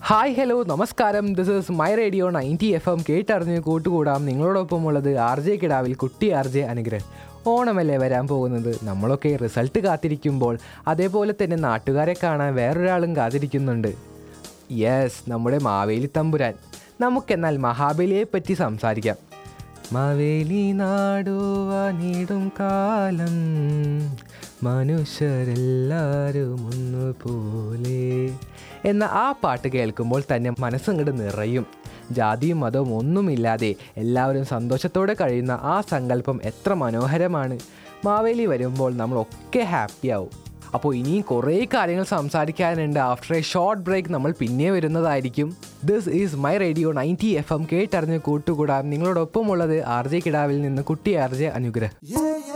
hi hello നമസ്കാരം this is my radio ninety F M കേട്ടറിഞ്ഞ് കൂട്ടുകൂടാം നിങ്ങളോടൊപ്പമുള്ളത് ആർ ജെ കിടാവിൽ കുട്ടി ആർ ജെ അനുഗ്രഹ് ഓണമല്ലേ വരാൻ പോകുന്നത് നമ്മളൊക്കെ റിസൾട്ട് കാത്തിരിക്കുമ്പോൾ അതേപോലെ തന്നെ നാട്ടുകാരെ കാണാൻ വേറൊരാളും കാത്തിരിക്കുന്നുണ്ട് യെസ് നമ്മുടെ മാവേലി തമ്പുരാൻ നമുക്കെന്നാൽ മഹാബലിയെ പറ്റി സംസാരിക്കാം മാവേലി നാടുവാനിടും കാലം മനുഷ്യരെല്ലാവരും ഒന്നുപോലെ എന്ന ആ പാട്ട് കേൾക്കുമ്പോൾ തന്നെ മനസ്സങ്ങോട്ട് നിറയും ജാതിയും മതവും ഒന്നുമില്ലാതെ എല്ലാവരും സന്തോഷത്തോടെ കഴിയുന്ന ആ സങ്കല്പം എത്ര മനോഹരമാണ് മാവേലി വരുമ്പോൾ നമ്മളൊക്കെ ഹാപ്പിയാവും അപ്പോൾ ഇനിയും കുറേ കാര്യങ്ങൾ സംസാരിക്കാനുണ്ട് ആഫ്റ്റർ എ ഷോർട്ട് ബ്രേക്ക് നമ്മൾ പിന്നെ വരുന്നതായിരിക്കും this is my radio ninety F M കേട്ടറിഞ്ഞ് കൂട്ടുകൂടാം നിങ്ങളോടൊപ്പമുള്ളത് ആർ ജെ കിടാവിൽ നിന്ന് കുട്ടി ആർ ജെ അനുഗ്രഹ് Yeah,